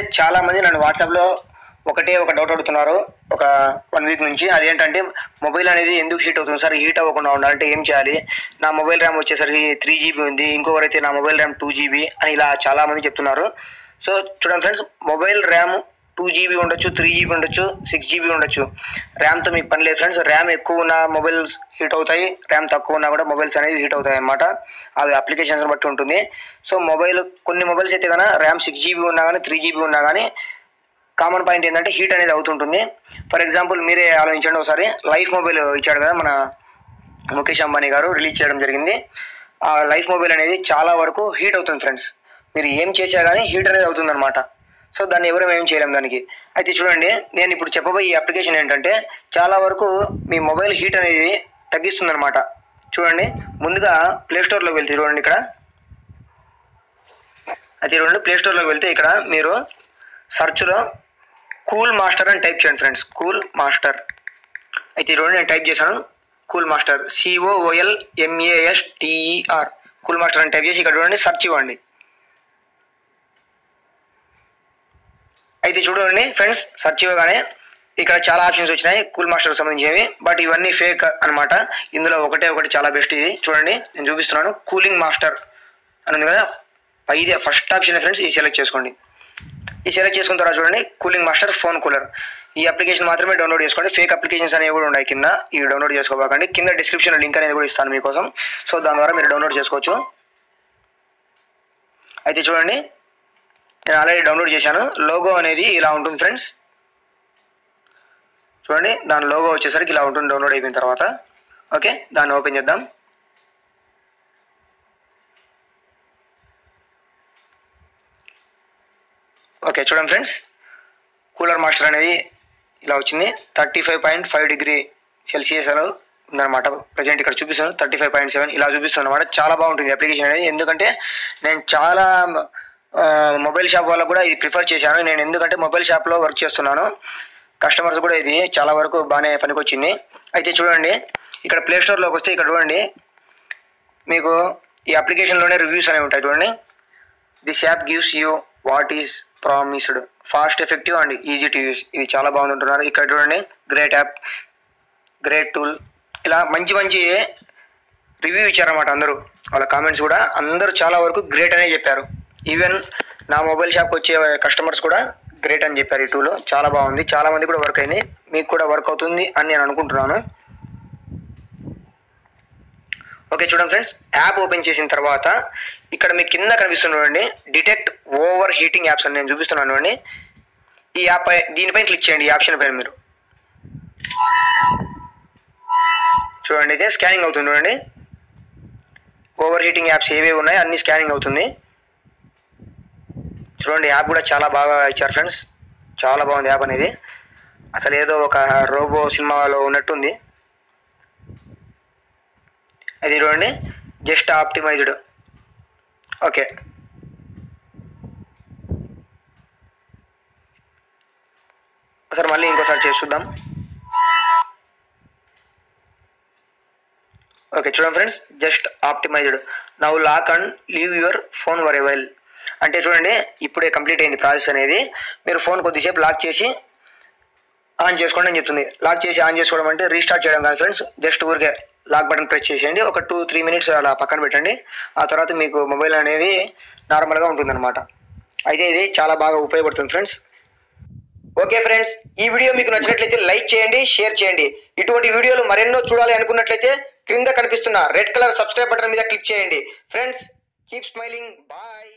చాలా మంది నన్ను వాట్సాప్లో ఒకటే ఒక డౌట్ అడుగుతున్నారు ఒక వన్ వీక్ నుంచి అదేంటంటే మొబైల్ అనేది ఎందుకు హీట్ అవుతుంది సార్ హీట్ అవ్వకుండా ఉండాలంటే ఏం చేయాలి నా మొబైల్ ర్యామ్ వచ్చేసరికి త్రీ జీబీ ఉంది ఇంకొకరైతే నా మొబైల్ ర్యామ్ టూ జీబీ అని ఇలా చాలా మంది చెప్తున్నారు సో చూడండి friends mobile RAM two GB ఉండొచ్చు త్రీ జీబీ ఉండొచ్చు సిక్స్ జీబీ ఉండొచ్చు ర్యామ్తో మీకు పని లేదు ఫ్రెండ్స్ ర్యామ్ ఎక్కువ ఉన్న మొబైల్స్ హీట్ అవుతాయి ర్యామ్ తక్కువ ఉన్నా కూడా మొబైల్స్ అనేవి హీట్ అవుతాయి అన్నమాట అవి అప్లికేషన్స్ బట్టి ఉంటుంది సో మొబైల్ కొన్ని మొబైల్స్ అయితే కనుక ర్యామ్ సిక్స్ జీబీ ఉన్నా కానీ త్రీ జీబీ ఉన్నా కానీ కామన్ పాయింట్ ఏంటంటే హీట్ అనేది అవుతుంటుంది ఫర్ ఎగ్జాంపుల్ మీరే ఆలోచించండి ఒకసారి లైఫ్ మొబైల్ ఇచ్చాడు కదా మన ముఖేష్ అంబానీ గారు రిలీజ్ చేయడం జరిగింది ఆ లైఫ్ మొబైల్ అనేది చాలా వరకు హీట్ అవుతుంది ఫ్రెండ్స్ మీరు ఏం చేసా కానీ హీట్ అనేది అవుతుంది అనమాట సో దాన్ని ఎవరు ఏం చేయలేం దానికి అయితే చూడండి నేను ఇప్పుడు చెప్పబోయే ఈ అప్లికేషన్ ఏంటంటే చాలా వరకు మీ మొబైల్ హీట్ అనేది తగ్గిస్తుంది అనమాట చూడండి ముందుగా ప్లే స్టోర్లోకి వెళ్తే చూడండి ఇక్కడ అయితే చూడండి ప్లే స్టోర్లోకి వెళ్తే ఇక్కడ మీరు సెర్చ్లో కూల్ మాస్టర్ అని టైప్ చేయండి ఫ్రెండ్స్ కూల్ మాస్టర్ అయితే చూడండి నేను టైప్ చేశాను cool master C O O L M A S T E R cool master అని టైప్ చేసి ఇక్కడ చూడండి సెర్చ్ ఇవ్వండి అయితే చూడండి ఫ్రెండ్స్ సెర్చ్ ఇవ్వగానే ఇక్కడ చాలా ఆప్షన్స్ వచ్చినాయి కూల్ మాస్టర్కి సంబంధించినవి బట్ ఇవన్నీ ఫేక్ అన్నమాట ఇందులో ఒకటే ఒకటి చాలా బెస్ట్ ఇది చూడండి నేను చూపిస్తున్నాను కూలింగ్ మాస్టర్ అని ఉంది కదా ఇదే ఫస్ట్ ఆప్షన్ ఫ్రెండ్స్ ఇది సెలెక్ట్ చేసుకోండి ఈ సెలెక్ట్ చేసుకున్న తర్వాత చూడండి కూలింగ్ మాస్టర్ ఫోన్ కూలర్ ఈ అప్లికేషన్ మాత్రమే డౌన్లోడ్ చేసుకోండి ఫేక్ అప్లికేషన్స్ అనేవి కూడా ఉన్నాయి కింద ఇవి డౌన్లోడ్ చేసుకోబాకండి కింద డిస్క్రిప్షన్ లింక్ అనేది కూడా ఇస్తాను మీకోసం సో దాని ద్వారా మీరు డౌన్లోడ్ చేసుకోవచ్చు అయితే చూడండి నేను ఆల్రెడీ డౌన్లోడ్ చేశాను లోగో అనేది ఇలా ఉంటుంది ఫ్రెండ్స్ చూడండి దాని లోగో వచ్చేసరికి ఇలా ఉంటుంది డౌన్లోడ్ అయిపోయిన తర్వాత ఓకే దాన్ని ఓపెన్ చేద్దాం ఓకే చూడండి ఫ్రెండ్స్ కూలర్ మాస్టర్ అనేది ఇలా వచ్చింది thirty five point five degree Celsius అని ఉందన్నమాట ప్రజెంట్ ఇక్కడ చూపిస్తాను థర్టీ ఫైవ్ పాయింట్ సెవెన్ ఇలా చూపిస్తుంది అనమాట చాలా బాగుంటుంది అప్లికేషన్ అనేది ఎందుకంటే నేను చాలా ఆ, మొబైల్ షాప్ వాళ్ళకు కూడా ఇది ప్రిఫర్ చేశాను నేను ఎందుకంటే మొబైల్ షాప్లో వర్క్ చేస్తున్నాను కస్టమర్స్ కూడా ఇది చాలా వరకు బాగానే పనికొచ్చింది అయితే చూడండి ఇక్కడ ప్లే స్టోర్లోకి వస్తే ఇక్కడ చూడండి మీకు ఈ అప్లికేషన్లోనే రివ్యూస్ అనేవి ఉంటాయి చూడండి this app gives you what is promised fast effective and easy to use ఇది చాలా బాగుంటుంటున్నారు ఇక్కడ చూడండి గ్రేట్ యాప్ గ్రేట్ టూల్ ఇలా మంచి మంచి రివ్యూ ఇచ్చారన్నమాట అందరూ వాళ్ళ కామెంట్స్ కూడా అందరూ చాలా వరకు గ్రేట్ అనే చెప్పారు ఈవెన్ నా మొబైల్ షాప్కి వచ్చే కస్టమర్స్ కూడా గ్రేట్ అని చెప్పారు ఈ టూలో చాలా బాగుంది చాలా మంది కూడా వర్క్ అయింది మీకు కూడా వర్క్ అవుతుంది అని నేను అనుకుంటున్నాను ఓకే చూడండి ఫ్రెండ్స్ యాప్ ఓపెన్ చేసిన తర్వాత ఇక్కడ మీకు కింద కనిపిస్తుంది చూడండి డిటెక్ట్ ఓవర్ హీటింగ్ యాప్స్ అని నేను చూపిస్తున్నాను చూడండి ఈ యాప్ పై దీనిపైన క్లిక్ చేయండి ఈ ఆప్షన్ పైన మీరు చూడండి అయితే స్కానింగ్ అవుతుంది చూడండి ఓవర్ హీటింగ్ యాప్స్ ఏవేవి ఉన్నాయో అన్ని స్కానింగ్ అవుతుంది చూడండి యాప్ కూడా చాలా బాగా ఇచ్చారు ఫ్రెండ్స్ చాలా బాగుంది యాప్ అనేది అసలు ఏదో ఒక రోబో సినిమాలో ఉన్నట్టుంది అది చూడండి జస్ట్ ఆప్టిమైజ్డ్ ఓకే ఒకసారి మళ్ళీ ఇంకోసారి చేసి చూద్దాం ఓకే చూడండి friends just optimised now lock and leave your phone for while అంటే చూడండి ఇప్పుడే కంప్లీట్ అయింది ప్రాసెస్ అనేది మీరు ఫోన్ కొద్దిసేపు లాక్ చేసి ఆన్ చేసుకోండి అని చెప్తుంది లాక్ చేసి ఆన్ చేసుకోవడం అంటే రీస్టార్ట్ చేయడం కాదు ఫ్రెండ్స్ జస్ట్ ఊరికే లాక్ బటన్ ప్రెస్ చేసేయండి ఒక టూ త్రీ మినిట్స్ అలా పక్కన పెట్టండి ఆ తర్వాత మీకు మొబైల్ అనేది నార్మల్గా ఉంటుందన్నమాట అయితే ఇది చాలా బాగా ఉపయోగపడుతుంది ఫ్రెండ్స్ ఓకే ఫ్రెండ్స్ ఈ వీడియో మీకు నచ్చినట్లయితే లైక్ చేయండి షేర్ చేయండి ఇటువంటి వీడియోలు మరెన్నో చూడాలి అనుకున్నట్లయితే క్రింద కనిపిస్తున్న రెడ్ కలర్ సబ్స్క్రైబ్ బటన్ మీద క్లిక్ చేయండి ఫ్రెండ్స్ కీప్ స్మైలింగ్ బాయ్